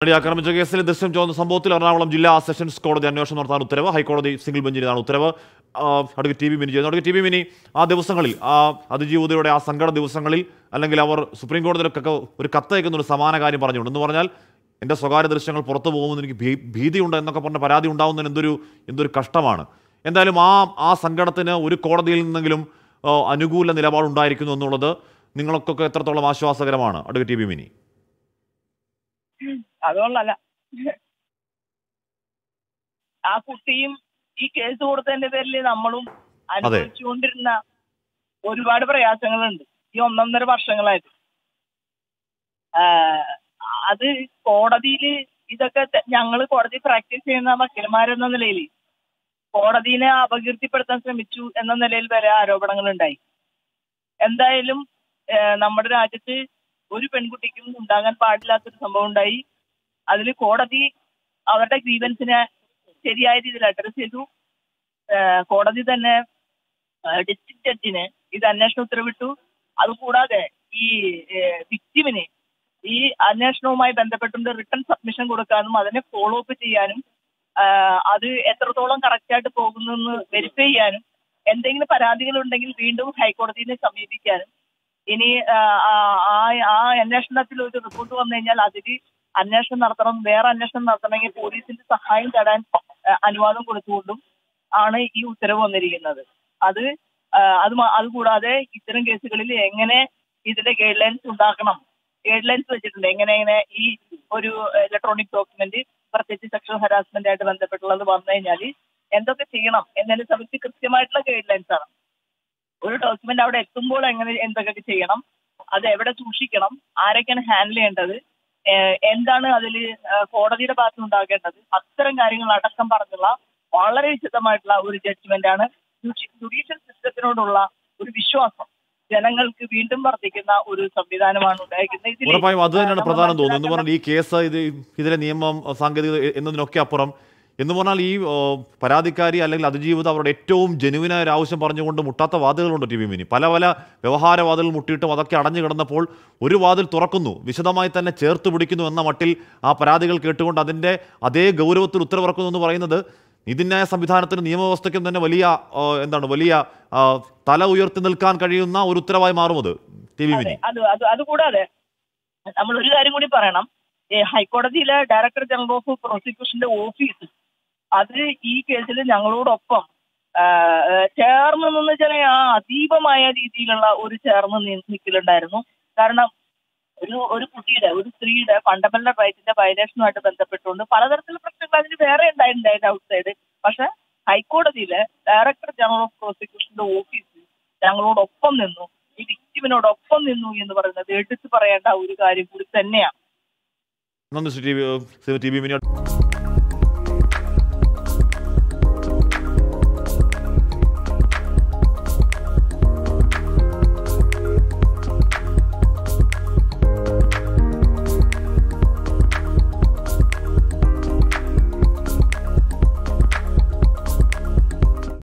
നടി ആക്രമിച്ച കേസിലെ ദൃശ്യം ചോർന്ന സംഭവത്തിൽ എറണാകുളം ജില്ലാ സെഷൻസ് കോടതി അന്വേഷണം നടത്താൻ ഉത്തരവ് ഹൈക്കോടതി സിംഗിൾ ബെഞ്ചിനാണ് ഉത്തരവ് ആ, അഡ്വക്കേറ്റ് ടി വി മിനി ചെയ്യുന്നു അഡ്വക്കേറ്റ് ടി വി മിനി ആ ദിവസങ്ങളിൽ ആ അതിജീവിതയുടെ ആ സങ്കട ദിവസങ്ങളിൽ അല്ലെങ്കിൽ അവർ സുപ്രീം കോടതിയിലൊക്കെ ഒരു കത്തയക്കുന്ന ഒരു സമാന കാര്യം പറഞ്ഞുകൊണ്ട് എന്ന് പറഞ്ഞാൽ എൻ്റെ സ്വകാര്യ ദൃശ്യങ്ങൾ പുറത്തു പോകുമെന്ന് എനിക്ക് ഭീ- ഭീതിയുണ്ട് എന്നൊക്കെ പറഞ്ഞ പരാതി ഉണ്ടാകുന്നതിന് എന്തൊരു എന്തൊരു കഷ്ടമാണ് എന്തായാലും ആ ആ സങ്കടത്തിന് ഒരു കോടതിയിൽ നിന്നെങ്കിലും ആ, അനുകൂല നിലപാടുണ്ടായിരിക്കുന്നു എന്നുള്ളത് നിങ്ങൾക്കൊക്കെ എത്രത്തോളം ആശ്വാസകരമാണ് അഡ്വക്കേറ്റ് ടി വി മിനി അതുകൊണ്ടല്ല ആ കുട്ടിയും ഈ കേസ് കൊടുത്തതിന്റെ പേരിൽ നമ്മളും അനുഭവിച്ചുകൊണ്ടിരുന്ന ഒരുപാട് പ്രയാസങ്ങളുണ്ട് ഈ ഒന്നൊന്നര വർഷങ്ങളായിട്ട് ആ, അത് കോടതിയിൽ ഇതൊക്കെ ഞങ്ങൾ കോടതി പ്രാക്ടീസ് ചെയ്യുന്ന വക്കീലന്മാരെന്ന നിലയിൽ കോടതിനെ അപകീർത്തിപ്പെടുത്താൻ ശ്രമിച്ചു എന്ന നിലയിൽ വരെ ആരോപണങ്ങൾ ഉണ്ടായി എന്തായാലും ആ, നമ്മുടെ രാജ്യത്ത് ഒരു പെൺകുട്ടിക്കും ഉണ്ടാകാൻ പാടില്ലാത്തൊരു സംഭവം ഉണ്ടായി അതിൽ കോടതി അവരുടെ ഗ്രീവൻസിനെ ശരിയായ രീതിയിൽ അഡ്രസ് ചെയ്തു ഏഹ് കോടതി തന്നെ ഡിസ്ട്രിക്ട് ജഡ്ജിന് ഇത് അന്വേഷണം ഉത്തരവിട്ടു അതുകൂടാതെ ഈ വിക്ടിമിന് ഈ അന്വേഷണവുമായി ബന്ധപ്പെട്ടുകൊണ്ട് റിട്ടേൺ സബ്മിഷൻ കൊടുക്കാനും അതിനെ ഫോളോ അപ്പ് ചെയ്യാനും ആഹ് അത് എത്രത്തോളം കറക്റ്റ് ആയിട്ട് പോകുന്നു എന്ന് വെരിഫൈ ചെയ്യാനും എന്തെങ്കിലും പരാതികൾ ഉണ്ടെങ്കിൽ വീണ്ടും ഹൈക്കോടതിയെ സമീപിക്കാനും ഇനി ആഹ് ആ- ആ- ആ അന്വേഷണത്തിൽ ഒരു റിപ്പോർട്ട് വന്നു കഴിഞ്ഞാൽ അതിൽ അന്വേഷണം നടത്തണം വേറെ അന്വേഷണം നടത്തണമെങ്കിൽ പോലീസിന്റെ സഹായം തേടാൻ ആഹ് അനുവാദം കൊടുത്തുകൊണ്ടും ആണ് ഈ ഉത്തരവ് വന്നിരിക്കുന്നത് അത് ആഹ് അത് മ- അതുകൂടാതെ ഇത്തരം കേസുകളിൽ എങ്ങനെ ഇതിന്റെ ഗൈഡ് ലൈൻസ് ഉണ്ടാക്കണം ഗൈഡ് ലൈൻസ് വെച്ചിട്ടുണ്ട് എങ്ങനെ എങ്ങനെ ഈ ഒരു ഇലക്ട്രോണിക് ഡോക്യുമെന്റ് പ്രത്യേകിച്ച് സെക്ഷൽ ഹരാസ്മെന്റ് ആയിട്ട് ബന്ധപ്പെട്ടുള്ളത് വന്നു കഴിഞ്ഞാൽ എന്തൊക്കെ ചെയ്യണം എന്നതിനെ സംബന്ധിച്ച് കൃത്യമായിട്ടുള്ള ഗൈഡ് ലൈൻസ് ആണ് ഒരു ഡോക്യുമെന്റ് അവിടെ എത്തുമ്പോൾ എങ്ങനെ എന്തൊക്കെ ചെയ്യണം അത് എവിടെ സൂക്ഷിക്കണം ആരൊക്കെയാണ് ഹാൻഡിൽ ചെയ്യേണ്ടത് ഏഹ് എന്താണ് അതിൽ കോടതിയുടെ ഭാഗത്ത് ഉണ്ടാകേണ്ടത് അത്തരം കാര്യങ്ങൾ അടക്കം പറഞ്ഞുള്ള വളരെ വിശദമായിട്ടുള്ള ഒരു ജഡ്ജ്മെന്റ് ആണ് ജുഡീഷ്യൽ സിസ്റ്റത്തിനോടുള്ള ഒരു വിശ്വാസം ജനങ്ങൾക്ക് വീണ്ടും വർദ്ധിക്കുന്ന ഒരു സംവിധാനമാണ് ഉണ്ടായിരിക്കുന്നത് ഇതിൽ ഉറപ്പായും അത് തന്നെയാണ് നമ്മൾ പ്രധാനം തോന്നുന്നു എന്ന് മനസ്സിലാക്കേണ്ട- പറഞ്ഞാൽ ഈ കേസ് ഇത് ഇതിലെ നിയമം സാങ്കേതികത എന്നതിനൊക്കെ അപ്പുറം എന്ന് പറഞ്ഞാൽ ഈ ഓ, പരാതിക്കാരി അല്ലെങ്കിൽ അതിജീവിത അവരുടെ ഏറ്റവും ജനുവിനായ ഒരു ആവശ്യം പറഞ്ഞുകൊണ്ട് മുട്ടാത്ത വാതിലുകളുണ്ട് ടി വി മിനി പല പല വ്യവഹാര വാതിലുകൾ മുട്ടിയിട്ടും അതൊക്കെ അടഞ്ഞു കിടന്നപ്പോൾ ഒരു വാതിൽ തുറക്കുന്നു വിശദമായി തന്നെ ചേർത്ത് പിടിക്കുന്നു എന്ന മട്ടിൽ ആ പരാതികൾ കേട്ടുകൊണ്ട് അതിൻ്റെ അതേ ഗൗരവത്തിൽ ഉത്തരവിറക്കുന്നു എന്ന് പറയുന്നത് നീതിന്യായ സംവിധാനത്തിനും നിയമവ്യവസ്ഥയ്ക്കും തന്നെ വലിയ ആ, എന്താണ് വലിയ ആ, തല ഉയർത്തി നിൽക്കാൻ കഴിയുന്ന ഒരു ഉത്തരവായി മാറും അത് ടി വി മിനി അത് അത് അതുകൂടാതെ നമ്മൾ ഒരു കാര്യം കൂടി പറയണം ഈ ഹൈക്കോടതിയിലെ ഡയറക്ടർ ജനറൽ ഓഫ് പ്രോസിക്യൂഷന്റെ ഓഫീസ് അത് ഈ കേസിൽ ഞങ്ങളോടൊപ്പം ആ, ആ, ചേർന്ന് നിന്ന് ചില ആ അതീവമായ രീതിയിലുള്ള ഒരു ചേർന്ന് നി- നിൽക്കലുണ്ടായിരുന്നു കാരണം ഒരു ഒരു കുട്ടിയുടെ ഒരു സ്ത്രീയുടെ ഫണ്ടമെന്റൽ റൈറ്റിന്റെ വയലേഷനുമായിട്ട് ബന്ധപ്പെട്ടുകൊണ്ട് പലതരത്തിലുള്ള പ്രശ്നങ്ങൾ അതിന് വേറെ ഉണ്ടായിട്ടുണ്ടായിരുന്നു ഔട്ട് സൈഡ് പക്ഷെ ഹൈക്കോടതിയിലെ ഡയറക്ടർ ജനറൽ ഓഫ് പ്രോസിക്യൂഷന്റെ ഓഫീസ് ഞങ്ങളോടൊപ്പം നിന്നു ഈ വിക്ടിമിനോടൊപ്പം നിന്നു എന്ന് പറയുന്നത് എടുത്തു പറയേണ്ട ഒരു കാര്യം കൂടി തന്നെയാണ് നന്ദി Shri T V T V mini